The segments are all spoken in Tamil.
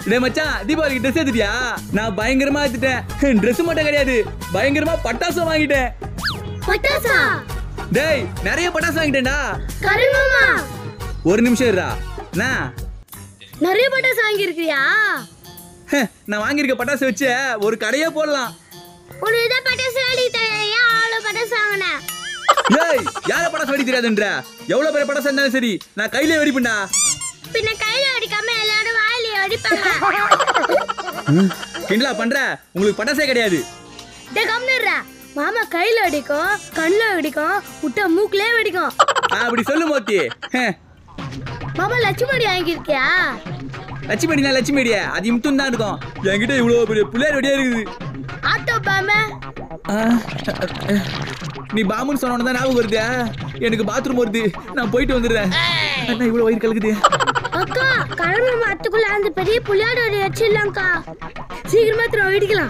டேய் மச்சான் தீபாவளிக்கு ட்ரெஸ் எடுத்துட்டியா நான் பயங்கரமா எடுத்துட்டேன் Dress மட்டும் கிடையாது பயங்கரமா பட்டாசும் வாங்கிட்டேன் பட்டாசா டேய் நிறைய பட்டாசு வாங்கிட்டேன்டா கருமாமா ஒரு நிமிஷம் இருடா என்ன நிறைய பட்டாசு வாங்கியிருக்கியா நான் வாங்கியிருக்க பட்டாசு வச்சு ஒரு கடையே போடலாம் உனக்கு தான் பட்டாசு வேலைக்கு தெரியாது அவ்வளோ பட்டாசு வாங்கின ஏய் யார பட்டாசு வெடி தெரியாதுன்ற எவ்வளவு பெரிய பட்டாசு இருந்தாலும் சரி நான் கையிலே வெடிப்பேன்டா பின்ன கையில அடிக்காம எல்லாரும் வாயில அடிப்பாங்க கிண்டலா பண்ற உங்களுக்கு பட்டாசே கிடையாது டே கம்னுடுறா மாமா கையில அடிக்கும் கண்ணுல வெடிக்கும் விட்டா மூக்குலயே வெடிக்கும் ஆ, அப்படி சொல்லு மோத்தி மாமா லட்சுமணி வாங்கியிருக்கியா லட்சுமிடினா லட்சுமிடியா அது இம்தும் தான் இருக்கும் என்கிட்ட இவ்வளவு பெரிய பிள்ளையார் வெடியா இருக்குது ஆட்டோ பாம ஆ, நீ பாமுன்னு சொன்ன தான் ஞாபகம் வருது எனக்கு பாத்ரூம் வருது நான் போயிட்டு வந்துடுறேன் அண்ணா இவ்வளவு வயிறு கலக்குது அக்கா கிழமை மரத்துக்குள்ள அந்த பெரிய புளியாட வச்சிடலாம்க்கா சீக்கிரமா திரும்ப வெடிக்கலாம்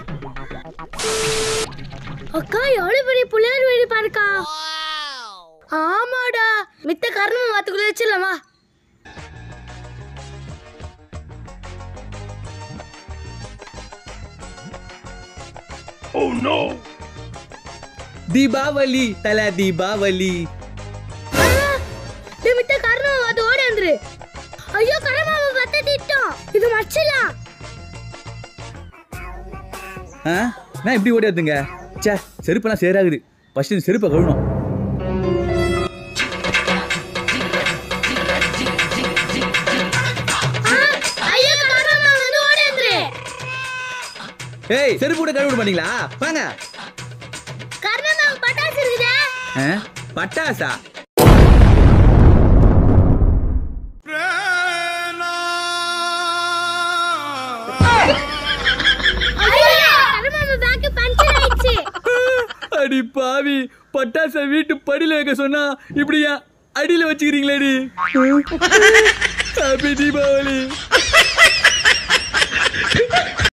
அக்கா எவ்வளவு பெரிய புளியாடு வெடி பாருக்கா ஆமாடா மித்த கரணம் மரத்துக்குள்ள வச்சிடலாமா தீபாவளி தல தீபாவளி டேய், மித்த கரணம் அது ஓடி வந்துரு ஐயோ கடமாவை பத்த திட்டம் இது மச்சிலாம் ஆ நான் இப்படி ஓடியாதுங்க ச்சே செருப்பெல்லாம் சேராகுது ஃபர்ஸ்ட் இந்த செருப்பை கழுவணும் ஐயோ கடமாவை வந்து ஓடி வந்துரு ஏய் செருப்பு கூட கழுவிட மாட்டீங்களா வாங்க கரணமாவு பட்டாசு இருக்குதே ஆ, பட்டாசா ஐயோ கடமாவு பேக் பஞ்சர் ஆயிடுச்சு அடி பாவி பட்டாசை வீட்டு படியில வைக்க சொன்னா இப்படியா அடியில வச்சுக்கிறீங்களேடி ஹாப்பி தீபாவளி